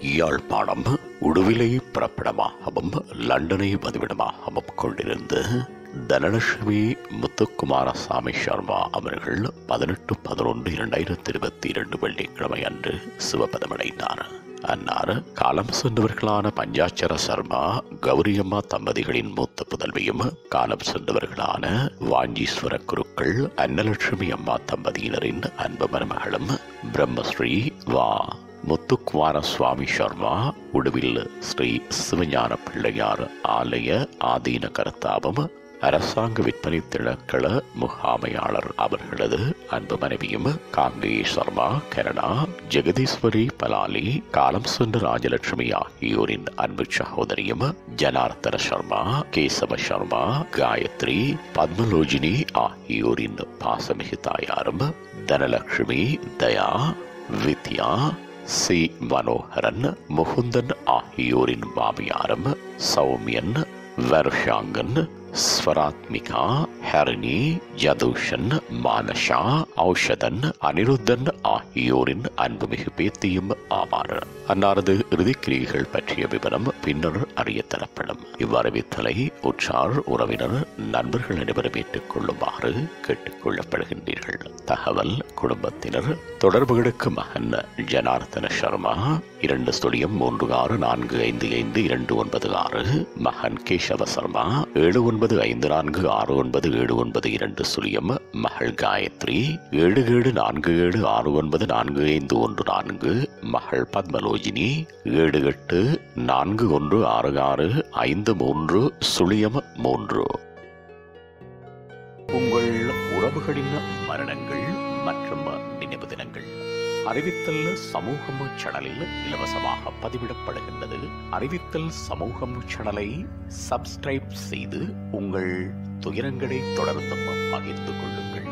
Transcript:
யாழ்ப்பாணம் உடுவிலை பிறப்பிடமாகவும் லண்டனை வதிவிடமாகவும் கொண்டிருந்த தனலட்சுமி முத்துக்குமாரசாமி சர்மா அவர்கள் பதினெட்டு பதினொன்று இரண்டாயிரத்தி இருபத்தி இரண்டு வெள்ளிக்கிழமை அன்று சிவபதமடைந்தார் அன்னார் காலம் சென்றவர்களான பஞ்சாட்சர சர்மா கௌரியம்மா தம்பதிகளின் மூத்த புதல்வியும் காலம் சென்றவர்களான வாஞ்சீஸ்வர குருக்கள் அன்னலட்சுமி அம்மா தம்பதியினரின் அன்பு மருமகளும் பிரம்மஸ்ரீ வா முத்துக்குமார சுவாமி சர்மா உடுவில் ஸ்ரீ சிவஞான பிள்ளையார் ஆலய ஆதீன கர்த்தாவும் அரசாங்க விற்பனை திணைக்கள முகாமையாளர் அவர்களது அன்பு மனைவியும் காங்கேய சர்மா கனடா ஜெகதீஸ்வரி பலாலி காலம் சென்ற ராஜலட்சுமி ஆகியோரின் அன்பு சகோதரியும் ஜனார்த்தன சர்மா கேசவ சர்மா காயத்ரி பத்மலோஜினி ஆகியோரின் பாசமிகு தாயாரும் தனலட்சுமி தயா வித்யா சி மனோகரன் முகுந்தன் ஆகியோரின் மாமியாரும் சௌமியன் வருஷாங்கன் ஸ்வராத்மிகா ஹரிணி ஜதுஷன் மானஷா ஔஷதன் அனிருத்தன் ஆகியோரின் அன்புமிகு பேத்தியும் ஆவார் அன்னாரது இறுதிக்கிரியைகள் பற்றிய விவரம் பின்னர் அறிய தரப்படும் இவ்வறிவித்தலை உற்றார் உறவினர் நண்பர்கள் அனைவரும் ஏற்றுக் கொள்ளுமாறு கேட்டுக் கொள்ளப்படுகின்றீர்கள் தகவல் குடும்பத்தினர் தொடர்புகளுக்கு மகன் ஜனார்த்தன சர்மா இரண்டு ஸ்டுடியம் மூன்று ஆறு நான்கு ஐந்து ஐந்து இரண்டு ஒன்பது ஆறு மகன் கேசவ சர்மா ஏழு ஒன்பது ஐந்து நான்கு ஆறு ஒன்பது ஏழு ஒன்பது இரண்டு சுழியம் மகள் காயத்ரி ஏழு ஏழு நான்கு ஏழு ஆறு ஒன்பது நான்கு ஐந்து ஒன்று நான்கு மகள் பத்மலோஜினி ஏழு எட்டு நான்கு ஒன்று ஆறு ஆறு ஐந்து மூன்று சுழியம் மூன்று உங்கள் உறவுகளின் மரணங்கள் மற்றும் நினைவு தினங்கள் அறிவித்தல் சமூகம் சேனலில் இலவசமாக பதிவிடப்படுகின்றது அறிவித்தல் சமூகம் சேனலை சப்ஸ்கிரைப் செய்து உங்கள் துயரங்களை தொடர்ந்தும் பகிர்ந்து கொள்ளுங்கள்